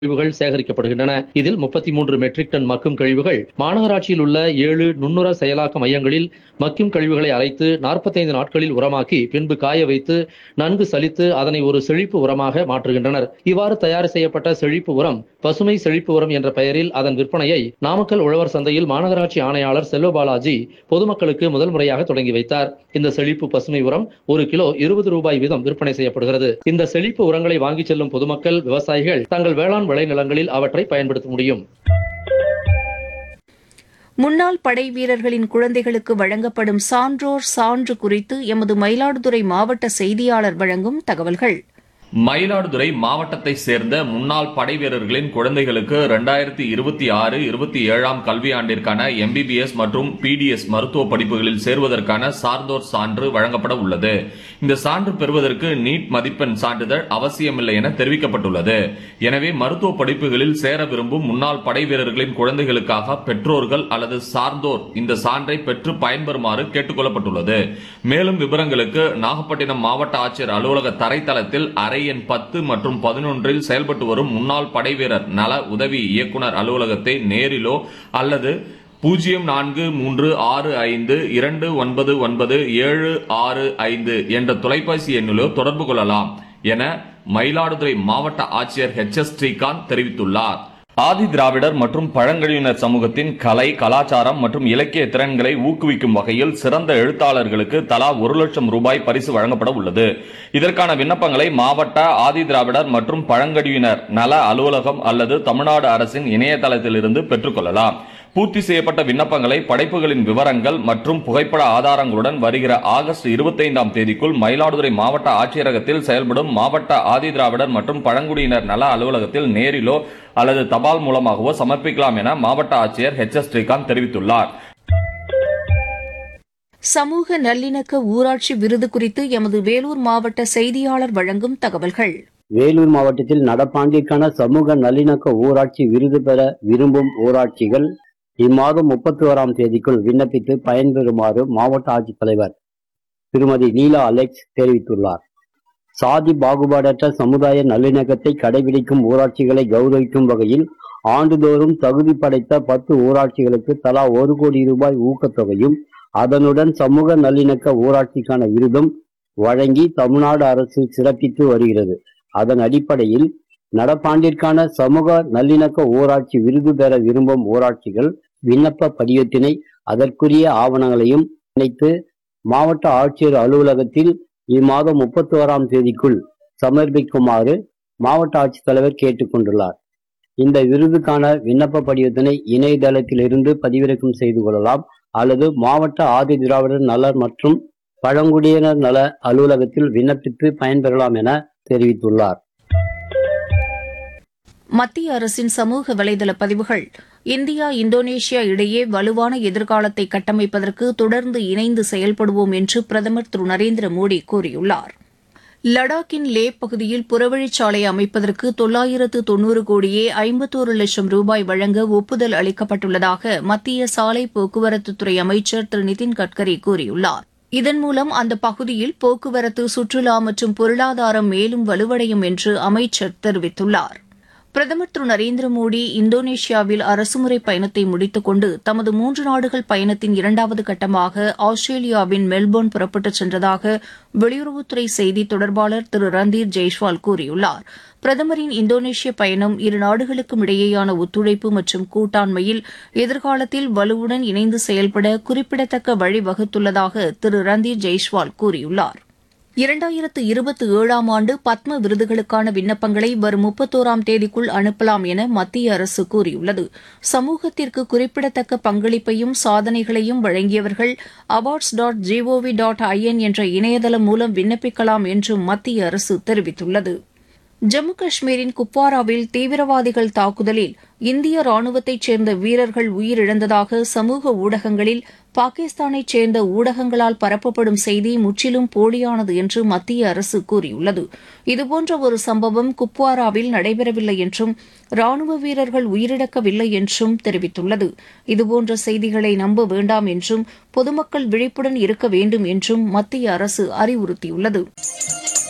கழிவுகள் சேகரிக்கப்படுகின்றன இதில் முப்பத்தி மூன்று மெட்ரிக் டன் மக்கும் கழிவுகள் மாநகராட்சியில் உள்ள ஏழு நுண்ணுர செயலாக்க மையங்களில் மக்கும் கழிவுகளை அரைத்து நாற்பத்தைந்து நாட்களில் உரமாக்கி பின்பு காய வைத்து நன்கு சலித்து அதனை ஒரு செழிப்பு உரமாக மாற்றுகின்றனர் இவ்வாறு தயார் செய்யப்பட்ட செழிப்பு உரம் பசுமை செழிப்பு உரம் என்ற பெயரில் அதன் விற்பனையை நாமக்கல் உழவர் சந்தையில் மாநகராட்சி ஆணையாளர் செல்வபாலாஜி பொதுமக்களுக்கு முதல் முறையாக தொடங்கி வைத்தார் இந்த செழிப்பு பசுமை உரம் ஒரு கிலோ இருபது ரூபாய் வீதம் விற்பனை செய்யப்படுகிறது இந்த செழிப்பு உரங்களை வாங்கிச் செல்லும் பொதுமக்கள் விவசாயிகள் தங்கள் வேளாண் விளைநிலங்களில் அவற்றை பயன்படுத்த முடியும் முன்னாள் படை வீரர்களின் குழந்தைகளுக்கு வழங்கப்படும் சான்றோர் சான்று குறித்து எமது மயிலாடுதுறை மாவட்ட செய்தியாளர் வழங்கும் தகவல்கள் மயிலாடுதுறை மாவட்டத்தை சேர்ந்த முன்னாள் படை வீரர்களின் குழந்தைகளுக்கு இரண்டாயிரத்தி இருபத்தி ஆறு இருபத்தி ஏழாம் கல்வியாண்டிற்கான எம்பிபிஎஸ் மற்றும் பிடிஎஸ் மருத்துவ படிப்புகளில் சேர்வதற்கான சார்ந்தோர் சான்று வழங்கப்பட உள்ளது இந்த சான்று பெறுவதற்கு நீட் மதிப்பெண் சான்றிதழ் அவசியமில்லை என தெரிவிக்கப்பட்டுள்ளது எனவே மருத்துவ படிப்புகளில் சேர விரும்பும் முன்னாள் படை வீரர்களின் குழந்தைகளுக்காக பெற்றோர்கள் அல்லது சார்ந்தோர் இந்த சான்றை பெற்று பயன்பெறுமாறு கேட்டுக் கொள்ளப்பட்டுள்ளது மேலும் விவரங்களுக்கு நாகப்பட்டினம் மாவட்ட ஆட்சியர் அலுவலக தரைத்தளத்தில் அறை எண் பத்து மற்றும் பதினொன்றில் செயல்பட்டு வரும் முன்னாள் படைவீரர் நல உதவி இயக்குனர் அலுவலகத்தை நேரிலோ அல்லது பூஜ்ஜியம் நான்கு மூன்று ஆறு ஐந்து இரண்டு ஒன்பது ஒன்பது ஏழு ஆறு ஐந்து என்ற தொலைபேசி எண்ணிலோ தொடர்பு கொள்ளலாம் என மயிலாடுதுறை மாவட்ட ஆட்சியர் ஹெச் எஸ் ஸ்ரீகாந்த் தெரிவித்துள்ளார் ஆதி திராவிடர் மற்றும் பழங்குடியினர் சமூகத்தின் கலை கலாச்சாரம் மற்றும் இலக்கிய திறன்களை ஊக்குவிக்கும் வகையில் சிறந்த எழுத்தாளர்களுக்கு தலா ஒரு லட்சம் ரூபாய் பரிசு வழங்கப்பட உள்ளது இதற்கான விண்ணப்பங்களை மாவட்ட ஆதி திராவிடர் மற்றும் பழங்குடியினர் நல அலுவலகம் அல்லது தமிழ்நாடு அரசின் இணையதளத்திலிருந்து பெற்றுக்கொள்ளலாம் பூர்த்தி செய்யப்பட்ட விண்ணப்பங்களை படைப்புகளின் விவரங்கள் மற்றும் புகைப்பட ஆதாரங்களுடன் வருகிற ஆகஸ்ட் இருபத்தைந்தாம் தேதிக்குள் மயிலாடுதுறை மாவட்ட ஆட்சியரகத்தில் செயல்படும் மாவட்ட ஆதி திராவிடர் மற்றும் பழங்குடியினர் நல அலுவலகத்தில் நேரிலோ அல்லது தபால் மூலமாகவோ சமர்ப்பிக்கலாம் என மாவட்ட ஆட்சியர் ஹெச் எஸ் ஸ்ரீகாந்த் தெரிவித்துள்ளார் சமூக நல்லிணக்க ஊராட்சி விருது குறித்து எமது வேலூர் மாவட்ட செய்தியாளர் வழங்கும் தகவல்கள் வேலூர் மாவட்டத்தில் நடப்பாண்டிற்கான சமூக நல்லிணக்க ஊராட்சி விருது பெற விரும்பும் ஊராட்சிகள் இம்மாதம் முப்பத்தி ஓராம் தேதிக்குள் விண்ணப்பித்து பயன்பெறுமாறு மாவட்ட ஆட்சித்தலைவர் திருமதி லீலா அலெக்ஸ் தெரிவித்துள்ளார் சாதி பாகுபாடற்ற சமுதாய நல்லிணக்கத்தை கடைபிடிக்கும் ஊராட்சிகளை கௌரவிக்கும் வகையில் ஆண்டுதோறும் தகுதி படைத்த பத்து ஊராட்சிகளுக்கு தலா ஒரு கோடி ரூபாய் ஊக்கத்தொகையும் அதனுடன் சமூக நல்லிணக்க ஊராட்சிக்கான விருதும் வழங்கி தமிழ்நாடு அரசு சிறப்பித்து வருகிறது அதன் அடிப்படையில் நடப்பாண்டிற்கான சமூக நல்லிணக்க ஊராட்சி விருது பெற விரும்பும் ஊராட்சிகள் விண்ணப்ப படிவத்தினை அதற்குரிய ஆவணங்களையும் இணைத்து மாவட்ட ஆட்சியர் அலுவலகத்தில் இம்மாதம் முப்பத்தி ஓராம் தேதிக்குள் சமர்ப்பிக்குமாறு மாவட்ட ஆட்சித்தலைவர் கேட்டுக்கொண்டுள்ளார் இந்த விருதுக்கான விண்ணப்ப படிவத்தினை இணையதளத்திலிருந்து பதிவிறக்கம் செய்து கொள்ளலாம் அல்லது மாவட்ட ஆதி திராவிடர் நலர் மற்றும் பழங்குடியினர் நல அலுவலகத்தில் விண்ணப்பித்து பயன்பெறலாம் என தெரிவித்துள்ளார் மத்திய அரசின் சமூக வலைதள பதிவுகள் இந்தியா இந்தோனேஷியா இடையே வலுவான எதிர்காலத்தை கட்டமைப்பதற்கு தொடர்ந்து இணைந்து செயல்படுவோம் என்று பிரதமர் திரு நரேந்திர மோடி கூறியுள்ளார் லடாக்கின் லே பகுதியில் புறவழிச்சாலை அமைப்பதற்கு தொள்ளாயிரத்து தொன்னூறு கோடியே ஐம்பத்தோரு லட்சம் ரூபாய் வழங்க ஒப்புதல் அளிக்கப்பட்டுள்ளதாக மத்திய சாலை போக்குவரத்துத்துறை அமைச்சர் திரு நிதின் கட்கரி கூறியுள்ளார் இதன் மூலம் அந்த பகுதியில் போக்குவரத்து சுற்றுலா மற்றும் பொருளாதாரம் மேலும் வலுவடையும் என்று அமைச்சர் தெரிவித்துள்ளார் பிரதமர் திரு நரேந்திர மோடி இந்தோனேஷியாவில் அரசுமுறை பயணத்தை முடித்துக் கொண்டு தமது மூன்று நாடுகள் பயணத்தின் இரண்டாவது கட்டமாக ஆஸ்திரேலியாவின் மெல்போர்ன் புறப்பட்டுச் சென்றதாக வெளியுறவுத்துறை செய்தி தொடர்பாளர் திரு ரந்தீர் ஜெய்ஸ்வால் கூறியுள்ளார் பிரதமரின் இந்தோனேஷிய பயணம் இரு நாடுகளுக்கும் இடையேயான ஒத்துழைப்பு மற்றும் கூட்டாண்மையில் எதிர்காலத்தில் வலுவுடன் இணைந்து செயல்பட குறிப்பிடத்தக்க வழிவகுத்துள்ளதாக திரு ரந்தீர் ஜெய்ஸ்வால் கூறியுள்ளார் இரண்டாயிரத்து இருபத்தி ஏழாம் ஆண்டு பத்ம விருதுகளுக்கான விண்ணப்பங்களை வரும் முப்பத்தோராம் தேதிக்குள் அனுப்பலாம் என மத்திய அரசு கூறியுள்ளது சமூகத்திற்கு குறிப்பிடத்தக்க பங்களிப்பையும் சாதனைகளையும் வழங்கியவர்கள் awards dot GOV dot IN என்ற இணையதளம் மூலம் விண்ணப்பிக்கலாம் என்றும் மத்திய அரசு தெரிவித்துள்ளது ஜம்மு காஷ்மீரின் குப்வாராவில் தீவிரவாதிகள் தாக்குதலில் இந்திய ராணுவத்தைச் சேர்ந்த வீரர்கள் உயிரிழந்ததாக சமூக ஊடகங்களில் பாகிஸ்தானைச் சேர்ந்த ஊடகங்களால் பரப்பப்படும் செய்தி முற்றிலும் போலியானது என்று மத்திய அரசு கூறியுள்ளது இதுபோன்ற ஒரு சம்பவம் குப்வாராவில் நடைபெறவில்லை என்றும் ராணுவ வீரர்கள் உயிரிழக்கவில்லை என்றும் தெரிவித்துள்ளது இதுபோன்ற செய்திகளை நம்ப வேண்டாம் என்றும் பொதுமக்கள் விழிப்புடன் இருக்க வேண்டும் என்றும் மத்திய அரசு அறிவுறுத்தியுள்ளது